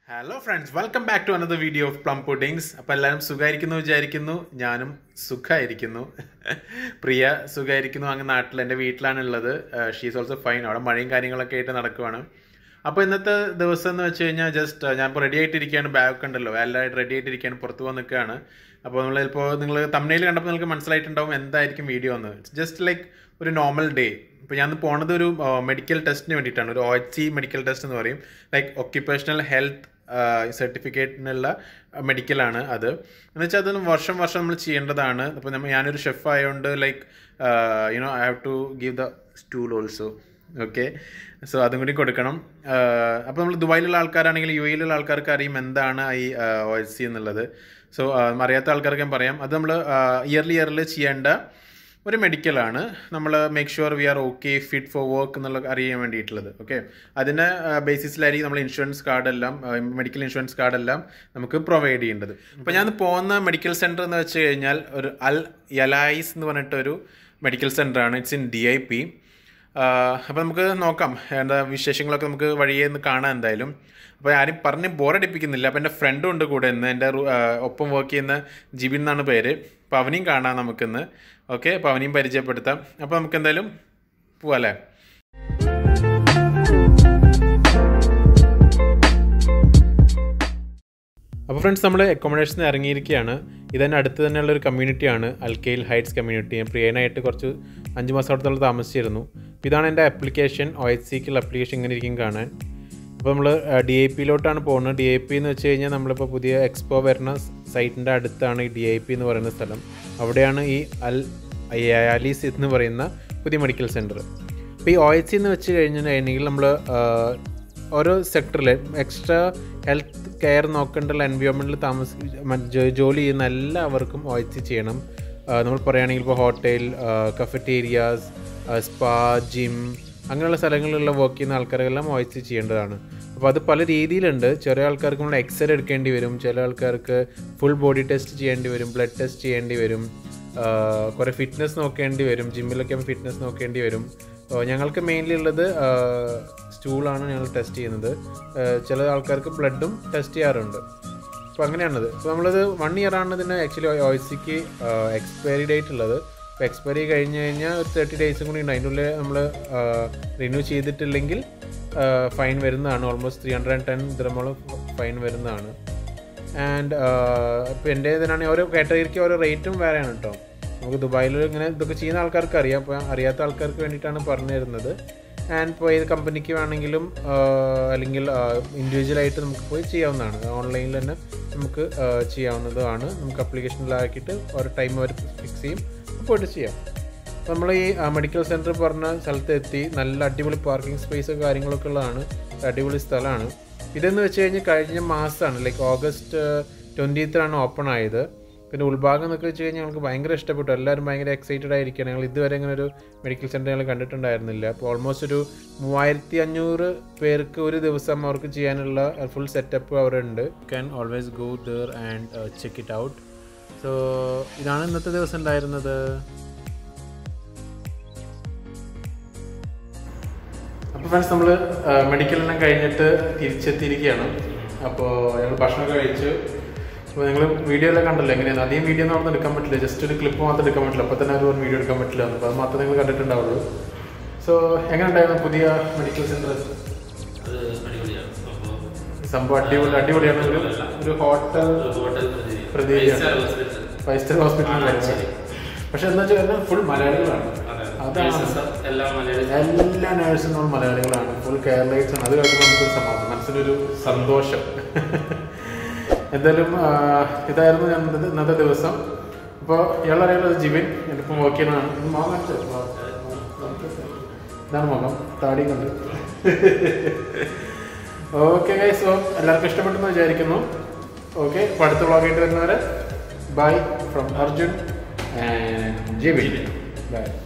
hello friends welcome back to another video of plum puddings അപ്പോൾ എല്ലാവരും സുഖമായിരിക്കുന്നു വിചാരിക്കുന്നു ഞാനും സുഖമായിരിക്കുന്നു പ്രിയ സുഖമായിരിക്കുന്നു അങ്ങ് നാട്ടിൽ എൻ്റെ വീട്ടിലാണ് ഉള്ളത് ഷീസ് ഓൾസോ ഫൈൻ അവിടെ മഴയും കാര്യങ്ങളൊക്കെ ആയിട്ട് നടക്കുവാണ് അപ്പോൾ ഇന്നത്തെ ദിവസം എന്ന് വെച്ച് കഴിഞ്ഞാൽ ജസ്റ്റ് ഞാൻ ഇപ്പോൾ റെഡി ആയിട്ടിരിക്കുകയാണ് ബാഗ് ഉണ്ടല്ലോ എല്ലായിട്ട് റെഡി ആയിട്ടിരിക്കുകയാണ് പുറത്ത് പോകാൻ നിൽക്കുകയാണ് അപ്പോൾ നമ്മൾ ഇപ്പോൾ നിങ്ങൾ തമിഴിൽ കണ്ടപ്പോൾ നിങ്ങൾക്ക് മനസ്സിലായിട്ടുണ്ടാവും എന്തായിരിക്കും വീഡിയോ എന്ന് ജസ്റ്റ് ലൈക്ക് ഒരു നോർമൽ ഡേ ഇപ്പോൾ ഞാൻ പോണത് ഒരു മെഡിക്കൽ ടെസ്റ്റിന് വേണ്ടിയിട്ടാണ് ഒരു O H C medical test എന്ന് പറയും ലൈക്ക് ഒക്യുപ്പേഷണൽ ഹെൽത്ത് സർട്ടിഫിക്കറ്റിനുള്ള മെഡിക്കലാണ് അത് എന്ന് വെച്ചാൽ അതൊന്ന് വർഷം വർഷം നമ്മൾ ചെയ്യേണ്ടതാണ് അപ്പോൾ നമ്മൾ ഞാനൊരു ഷെഫ് ആയതുകൊണ്ട് like you know I have to give the stool also okay so അതും കൂടി കൊടുക്കണം അപ്പോൾ നമ്മൾ ദുബായിലുള്ള ആൾക്കാരാണെങ്കിൽ യു എയിലുള്ള ആൾക്കാർക്ക് അറിയും എന്താണ് ഈ ഒ എച്ച് സി എന്നുള്ളത് സോ അറിയാത്ത ആൾക്കാർക്ക് ഞാൻ പറയാം അത് നമ്മൾ ഇയർലി ഇയറിൽ ചെയ്യേണ്ട ഒരു മെഡിക്കലാണ് നമ്മൾ make sure we are okay fit for work എന്നുള്ള അറിയാൻ വേണ്ടിയിട്ടുള്ളത് ഓക്കെ അതിൻ്റെ ബേസിസിലായിരിക്കും നമ്മൾ ഇൻഷുറൻസ് കാർഡെല്ലാം മെഡിക്കൽ ഇൻഷുറൻസ് കാർഡെല്ലാം നമുക്ക് പ്രൊവൈഡ് ചെയ്യേണ്ടത് അപ്പോൾ ഞാൻ പോകുന്ന മെഡിക്കൽ സെൻറ്റർ എന്ന് വെച്ച് കഴിഞ്ഞാൽ ഒരു അൽ യലായിസ് എന്ന് പറഞ്ഞിട്ടൊരു മെഡിക്കൽ സെൻ്ററാണ് it's in D I P അപ്പോൾ നമുക്ക് നോക്കാം എന്താ വിശേഷങ്ങളൊക്കെ നമുക്ക് വഴിയേ നിന്ന് കാണാം എന്തായാലും അപ്പോൾ ആരും പറഞ്ഞ് ബോറടിപ്പിക്കുന്നില്ല അപ്പോൾ എൻ്റെ ഫ്രണ്ടും ഉണ്ട് കൂടെ ഇന്ന് എൻ്റെ ഒപ്പം വർക്ക് ചെയ്യുന്ന ജിബിൻ എന്നാണ് പേര് അപ്പോൾ അവനെയും കാണാം നമുക്കിന്ന് ഓക്കെ അപ്പോൾ അവനെയും പരിചയപ്പെടുത്താം അപ്പോൾ നമുക്ക് എന്തായാലും പോവാം അല്ലേ അപ്പോൾ ഫ്രണ്ട്സ് നമ്മൾ അക്കോമഡേഷനിൽ ഇറങ്ങിയിരിക്കുകയാണ് ഇതിന് അടുത്ത് തന്നെയുള്ള ഒരു കമ്മ്യൂണിറ്റിയാണ് അൽക്കെയിൽ ഹൈറ്റ്സ് കമ്മ്യൂണിറ്റി ഞാൻ പ്രിയനായിട്ട് കുറച്ച് അഞ്ച് മാസം അടുത്തുള്ള താമസിച്ചിരുന്നു ഇതാണ് എൻ്റെ ആപ്ലിക്കേഷൻ ഒ എച്ച് സിക്കുള്ള ആപ്ലിക്കേഷൻ ഇങ്ങനെ ഇരിക്കും കാണാൻ അപ്പോൾ നമ്മൾ ഡി ഐ പിയിലോട്ടാണ് പോകുന്നത് ഡി ഐ പി എന്ന് വെച്ച് കഴിഞ്ഞാൽ നമ്മളിപ്പോൾ പുതിയ എക്സ്പോ വരുന്ന സൈറ്റിൻ്റെ അടുത്താണ് ഈ ഡി ഐ പി എന്ന് പറയുന്ന സ്ഥലം അവിടെയാണ് ഈ അൽ അയാലീസ് എന്ന് പറയുന്ന പുതിയ മെഡിക്കൽ സെൻറ്റർ അപ്പോൾ ഈ ഒ എച്ച് സി എന്ന് വെച്ച് കഴിഞ്ഞിട്ടുണ്ടെങ്കിൽ നമ്മൾ ഓരോ സെക്ടറിൽ എക്സ്ട്രാ ഹെൽത്ത് കെയർ നോക്കേണ്ടുള്ള എൻവയോൺമെൻറ്റിൽ താമസ ജോലി ചെയ്യുന്ന എല്ലാവർക്കും ഒ എച്ച് സി ചെയ്യണം നമ്മൾ പറയുകയാണെങ്കിൽ ഇപ്പോൾ ഹോട്ടൽ കഫറ്റേരിയാസ് സ്പാ ജിം അങ്ങനെയുള്ള സ്ഥലങ്ങളിലുള്ള വർക്ക് ചെയ്യുന്ന ആൾക്കാരെല്ലാം ഒ എച്ച് സി ചെയ്യേണ്ടതാണ് അപ്പോൾ അത് പല രീതിയിലുണ്ട് ചെറിയ ആൾക്കാർക്ക് നമ്മൾ എക്സ്റേ എടുക്കേണ്ടി വരും ചില ആൾക്കാർക്ക് ഫുൾ ബോഡി ടെസ്റ്റ് ചെയ്യേണ്ടി വരും ബ്ലഡ് ടെസ്റ്റ് ചെയ്യേണ്ടി വരും കുറേ ഫിറ്റ്നസ് നോക്കേണ്ടി വരും ജിമ്മിലൊക്കെ ഫിറ്റ്നസ് നോക്കേണ്ടി വരും ഞങ്ങൾക്ക് മെയിൻലി ഉള്ളത് സ്റ്റൂളാണ് ഞങ്ങൾ ടെസ്റ്റ് ചെയ്യുന്നത് ചില ആൾക്കാർക്ക് ബ്ലഡും ടെസ്റ്റ് ചെയ്യാറുണ്ട് അപ്പോൾ അങ്ങനെയാണത് അപ്പോൾ നമ്മളത് വൺ ഇയർ ആണ് ഇതിന് ആക്ച്വലി ഒ സിക്ക് എക്സ്പയറി ഡേറ്റ് ഉള്ളത് അപ്പോൾ എക്സ്പയറി കഴിഞ്ഞ് കഴിഞ്ഞാൽ ഒരു തേർട്ടി ഡേയ്സും കൂടി ഉണ്ട് അതിൻ്റെ ഉള്ളിൽ നമ്മൾ റിന്യൂ ചെയ്തിട്ടില്ലെങ്കിൽ ഫൈൻ വരുന്നതാണ് almost three hundred and ten ദ്രമോളം ഫൈൻ വരുന്നതാണ് ആൻഡ് ഇപ്പോൾ എൻ്റെ ഇതിനാണെങ്കിൽ ഓരോ കാറ്റഗറിക്ക് ഓരോ റേറ്റും വേറെയാണ് കേട്ടോ നമുക്ക് ദുബായിൽ ഇങ്ങനെ ഇതൊക്കെ ചെയ്യുന്ന ആൾക്കാർക്ക് അറിയാം അപ്പോൾ അറിയാത്ത ആൾക്കാർക്ക് വേണ്ടിയിട്ടാണ് പറഞ്ഞു തരുന്നത് ആൻഡ് ഇപ്പോൾ ഏത് കമ്പനിക്ക് വേണമെങ്കിലും അല്ലെങ്കിൽ ഇൻഡിവിജ്വലായിട്ട് നമുക്ക് പോയി ചെയ്യാവുന്നതാണ് ഓൺലൈനിൽ തന്നെ നമുക്ക് ചെയ്യാവുന്നതാണ് നമുക്ക് അപ്ലിക്കേഷനിലാക്കിയിട്ട് ഓരോ ടൈം അവർ ഫിക്സ് ചെയ്യും പോയിട്ട് ചെയ്യാം അപ്പോൾ നമ്മൾ ഈ മെഡിക്കൽ സെൻറ്റർ പറഞ്ഞ സ്ഥലത്ത് എത്തി നല്ല അടിപൊളി പാർക്കിംഗ് സ്പേസ് കാര്യങ്ങളൊക്കെ ഉള്ളതാണ് അടിപൊളി സ്ഥലമാണ് ഇതെന്ന് വെച്ച് കഴിഞ്ഞാൽ കഴിഞ്ഞ മാസമാണ് ലൈക്ക് ഓഗസ്റ്റ് ട്വൻറ്റീത്തിനാണ് ഓപ്പൺ ആയത് പിന്നെ ഉൾഭാഗം എന്നൊക്കെ വെച്ച് കഴിഞ്ഞാൽ ഞങ്ങൾക്ക് ഭയങ്കര ഇഷ്ടപ്പെട്ടു എല്ലാവരും ഭയങ്കര എക്സൈറ്റഡ് ആയിരിക്കുകയാണ് ഞങ്ങൾ ഇതുവരെ ഇങ്ങനെ ഒരു മെഡിക്കൽ സെൻറ്റർ ഞങ്ങൾ കണ്ടിട്ടുണ്ടായിരുന്നില്ല അപ്പോൾ ഓൾമോസ്റ്റ് ഒരു മൂവായിരത്തി അഞ്ഞൂറ് പേർക്ക് ഒരു ദിവസം അവർക്ക് ചെയ്യാനുള്ള ഫുൾ സെറ്റപ്പ് അവിടെ ഉണ്ട് can always go there and check it out so ഇതാണ് ഇന്നത്തെ ദിവസം ഉണ്ടായിരുന്നത് അപ്പോൾ ഫ്രണ്ട്സ് നമ്മൾ മെഡിക്കലെല്ലാം കഴിഞ്ഞിട്ട് തിരിച്ചെത്തിയിരിക്കുകയാണ് അപ്പോൾ ഞങ്ങൾ ഭക്ഷണമൊക്കെ കഴിച്ച് അപ്പോൾ നിങ്ങൾ വീഡിയോ എല്ലാം കണ്ടല്ലോ എങ്ങനെയാണ് അധികം വീഡിയോ ഒന്നും അവിടെ എടുക്കാൻ പറ്റില്ല ജസ്റ്റ് ഒരു ക്ലിപ്പ് മാത്രം എടുക്കാൻ പറ്റില്ല അപ്പോൾ തന്നെ ഒരു വീഡിയോ എടുക്കാൻ പറ്റില്ല അപ്പോൾ അത് മാത്രമേ നിങ്ങൾ കണ്ടിട്ടുണ്ടാവുള്ളൂ സോ എങ്ങനെ ഉണ്ടായിരുന്നു പുതിയ മെഡിക്കൽ സെൻറ്റർ സംഭവം അടിപൊളി അടിപൊളിയാണ് ഒരു ഒരു ഹോട്ടൽ പ്രതീതിയാണ് ഫൈവ് സ്റ്റാർ ഹോസ്പിറ്റൽ പക്ഷെ എന്താ വെച്ചാൽ ഫുൾ മലയാളികളാണ് അതാണ് എല്ലാ നേഴ്സുകളും മലയാളികളാണ് ഫുൾ കേരളൈറ്റ്സ് ആണ് അത് കേൾക്കുമ്പോൾ നമുക്കൊരു സമാധാനം മനസ്സിലൊരു സന്തോഷം എന്തായാലും ഇതായിരുന്നു ഞാൻ ഇന്നത്തെ ദിവസം അപ്പോൾ ഇയാളറിയാലോ ജിബിൻ എനിക്കിപ്പം വർക്ക് ചെയ്യണതാണ് മുഖം ഇതാണ് മുഖം താടി കണ്ട് ഓക്കെ ഗൈസ് സോ എല്ലാവർക്കും ഇഷ്ടപ്പെട്ടെന്ന് വിചാരിക്കുന്നു ഓക്കെ അപ്പോൾ അടുത്ത വ്ളോഗായിട്ട് വരുന്നവരെ bye from Arjun and Jibin by